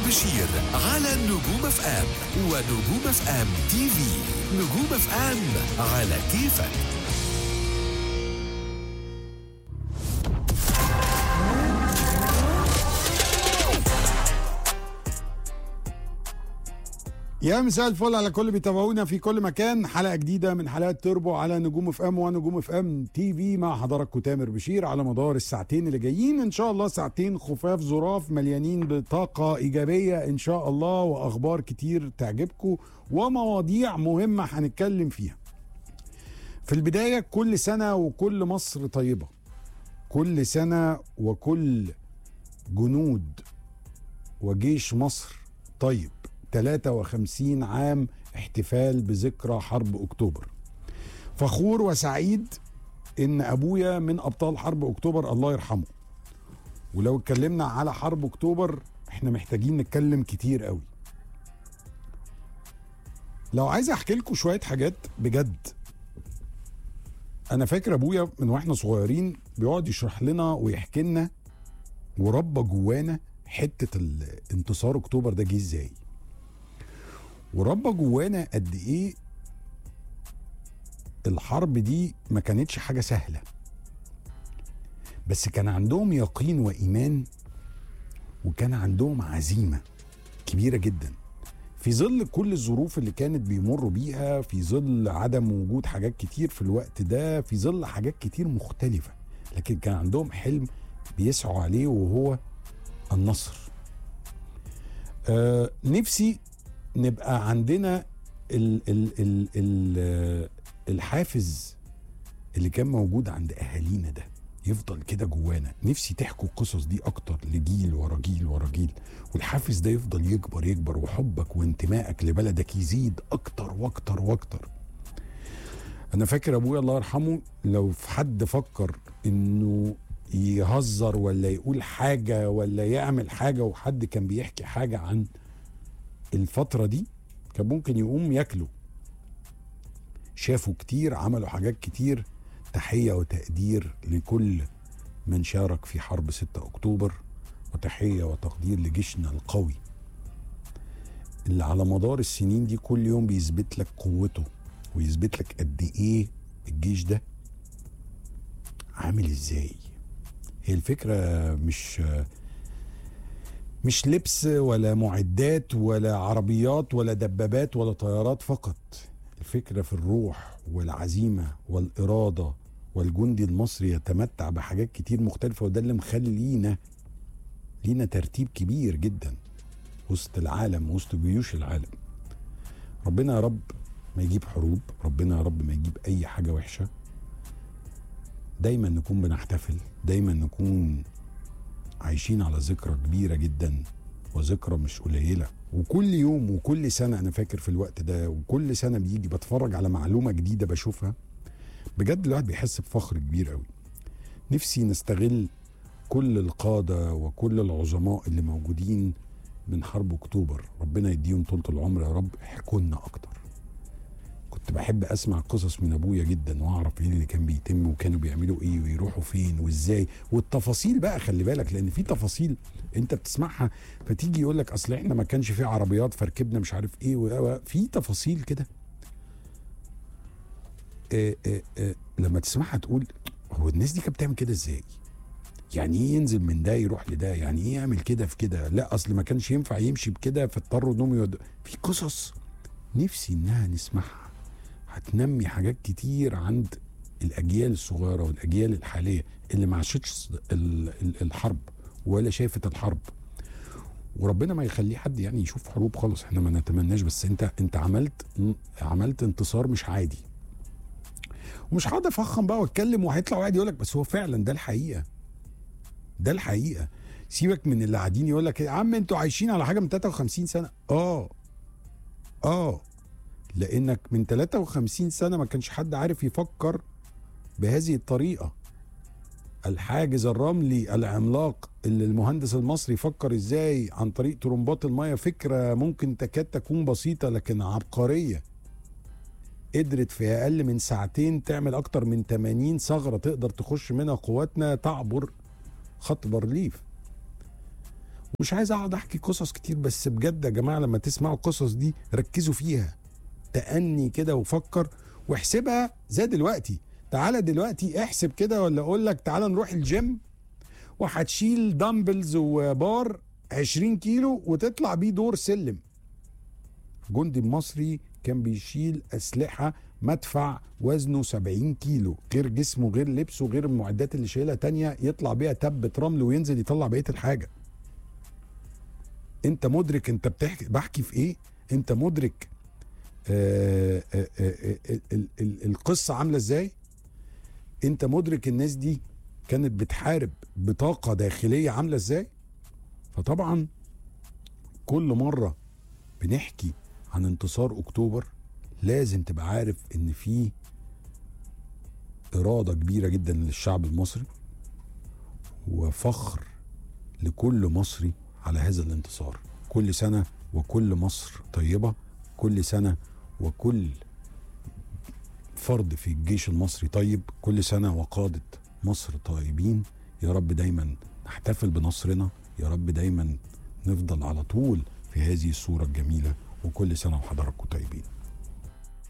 بشير على نجوم اف ام ونجوم اف ام تي في نجوم اف ام على كيفك يا مساء الفل على كل بيتابعونا في كل مكان حلقه جديده من حلقات تربو على نجوم اف ام ونجوم اف ام تي في مع حضراتكم تامر بشير على مدار الساعتين اللي جايين ان شاء الله ساعتين خفاف ظراف مليانين بطاقه ايجابيه ان شاء الله واخبار كتير تعجبكم ومواضيع مهمه هنتكلم فيها في البدايه كل سنه وكل مصر طيبه كل سنه وكل جنود وجيش مصر طيب 53 عام احتفال بذكرى حرب اكتوبر فخور وسعيد ان ابويا من ابطال حرب اكتوبر الله يرحمه ولو اتكلمنا على حرب اكتوبر احنا محتاجين نتكلم كتير قوي لو عايز احكي لكم شويه حاجات بجد انا فاكر ابويا من واحنا صغيرين بيقعد يشرح لنا ويحكي لنا وربى جوانا حته الانتصار اكتوبر ده جه ازاي وربى جوانا قد ايه الحرب دي ما كانتش حاجه سهله بس كان عندهم يقين وايمان وكان عندهم عزيمه كبيره جدا في ظل كل الظروف اللي كانت بيمروا بيها في ظل عدم وجود حاجات كتير في الوقت ده في ظل حاجات كتير مختلفه لكن كان عندهم حلم بيسعوا عليه وهو النصر آه نفسي نبقى عندنا ال ال ال ال الحافز اللي كان موجود عند اهالينا ده يفضل كده جوانا نفسي تحكوا القصص دي اكتر لجيل ورا جيل ورا جيل والحافز ده يفضل يكبر يكبر وحبك وانتمائك لبلدك يزيد اكتر واكتر واكتر انا فاكر ابويا الله يرحمه لو في حد فكر انه يهزر ولا يقول حاجه ولا يعمل حاجه وحد كان بيحكي حاجه عن الفترة دي كان ممكن يقوم ياكلوا شافوا كتير عملوا حاجات كتير تحية وتقدير لكل من شارك في حرب 6 أكتوبر وتحية وتقدير لجيشنا القوي اللي على مدار السنين دي كل يوم بيثبت لك قوته ويثبت لك قد ايه الجيش ده عامل ازاي هي الفكرة مش مش لبس ولا معدات ولا عربيات ولا دبابات ولا طيارات فقط الفكرة في الروح والعزيمة والإرادة والجندي المصري يتمتع بحاجات كتير مختلفة وده اللي مخلينا لينا ترتيب كبير جدا وسط العالم وسط جيوش العالم ربنا يا رب ما يجيب حروب ربنا يا رب ما يجيب أي حاجة وحشة دايما نكون بنحتفل دايما نكون عايشين على ذكرى كبيرة جدا وذكرى مش قليلة وكل يوم وكل سنة أنا فاكر في الوقت ده وكل سنة بيجي بتفرج على معلومة جديدة بشوفها بجد الواحد بيحس بفخر كبير قوي نفسي نستغل كل القادة وكل العظماء اللي موجودين من حرب أكتوبر ربنا يديهم طولة العمر يا رب احكوا لنا أكتر كنت بحب اسمع قصص من ابويا جدا واعرف ايه اللي كان بيتم وكانوا بيعملوا ايه ويروحوا فين وازاي والتفاصيل بقى خلي بالك لان في تفاصيل انت بتسمعها فتيجي يقول لك اصل احنا ما كانش في عربيات فركبنا مش عارف ايه في تفاصيل كده إيه إيه إيه لما تسمعها تقول هو الناس دي كانت بتعمل كده ازاي؟ يعني ايه ينزل من ده يروح لده؟ يعني ايه يعمل كده في كده؟ لا اصل ما كانش ينفع يمشي بكده فاضطروا انهم يود... في قصص نفسي انها نسمعها هتنمي حاجات كتير عند الاجيال الصغيره والاجيال الحاليه اللي ما عاشتش الحرب ولا شافت الحرب وربنا ما يخليه حد يعني يشوف حروب خالص احنا ما نتمناش بس انت انت عملت عملت انتصار مش عادي ومش هقعد افخم بقى واتكلم وهيطلع واحد يقول لك بس هو فعلا ده الحقيقه ده الحقيقه سيبك من اللي قاعدين يقول لك يا عم انتوا عايشين على حاجه من 53 سنه اه اه لانك من 53 سنه ما كانش حد عارف يفكر بهذه الطريقه الحاجز الرملي العملاق اللي المهندس المصري فكر ازاي عن طريق طرمبات الميه فكره ممكن تكاد تكون بسيطه لكن عبقريه قدرت في اقل من ساعتين تعمل اكتر من 80 ثغره تقدر تخش منها قواتنا تعبر خط بارليف مش عايز اقعد احكي قصص كتير بس بجد يا جماعه لما تسمعوا القصص دي ركزوا فيها تأني كده وفكر واحسبها زي دلوقتي تعالى دلوقتي احسب كده ولا اقول لك تعالى نروح الجيم وهتشيل دامبلز وبار 20 كيلو وتطلع بيه دور سلم جندي مصري كان بيشيل اسلحه مدفع وزنه 70 كيلو غير جسمه غير لبسه غير المعدات اللي شايلها تانية يطلع بيها تبة رمل وينزل يطلع بقيه الحاجه انت مدرك انت بتحكي بحكي في ايه انت مدرك آه آه آه آه ال- ال- القصه عامله ازاي انت مدرك الناس دي كانت بتحارب بطاقه داخليه عامله ازاي فطبعا كل مره بنحكي عن انتصار اكتوبر لازم تبقى عارف ان في اراده كبيره جدا للشعب المصري وفخر لكل مصري على هذا الانتصار كل سنه وكل مصر طيبه كل سنه وكل فرد في الجيش المصري طيب كل سنه وقاده مصر طيبين يا رب دايما نحتفل بنصرنا يا رب دايما نفضل على طول في هذه الصوره الجميله وكل سنه وحضراتكم طيبين